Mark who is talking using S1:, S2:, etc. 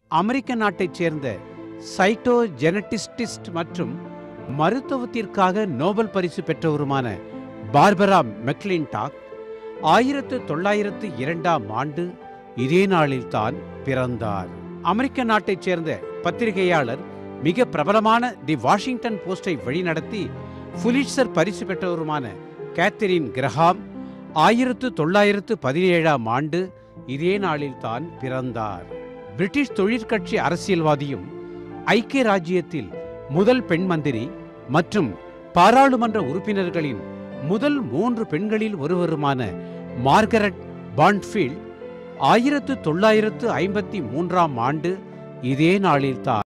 S1: அமெரிக்க நாட்டைச் சேர்ந்த சைட்டோ ஜெனட்டிஸ்டிஸ்ட் மற்றும் மருத்துவத்திற்காக நோபல் பரிசு பெற்றவருமான பார்பரா மெக்லின்டாக் ஆயிரத்து தொள்ளாயிரத்து இரண்டாம் ஆண்டு இதே நாளில்தான் பிறந்தார் அமெரிக்க நாட்டைச் சேர்ந்த பத்திரிகையாளர் மிக பிரபலமான தி வாஷிங்டன் போஸ்டை வழிநடத்தி புலிட்சர் பரிசு பெற்றவருமான கேத்தரின் கிரஹாம் ஆயிரத்து தொள்ளாயிரத்து பதினேழாம் ஆண்டு இதே நாளில்தான் பிறந்தார் பிரிட்டிஷ் தொழிற்கட்சி அரசியல்வாதியும் ஐக்கிய ராஜ்யத்தில் முதல் பெண் மந்திரி மற்றும் பாராளுமன்ற உறுப்பினர்களின் முதல் மூன்று பெண்களில் ஒருவருமான மார்கரெட் பாண்ட்ஃபீல்ட் ஆயிரத்து தொள்ளாயிரத்து ஐம்பத்தி மூன்றாம் ஆண்டு இதே நாளில்தான்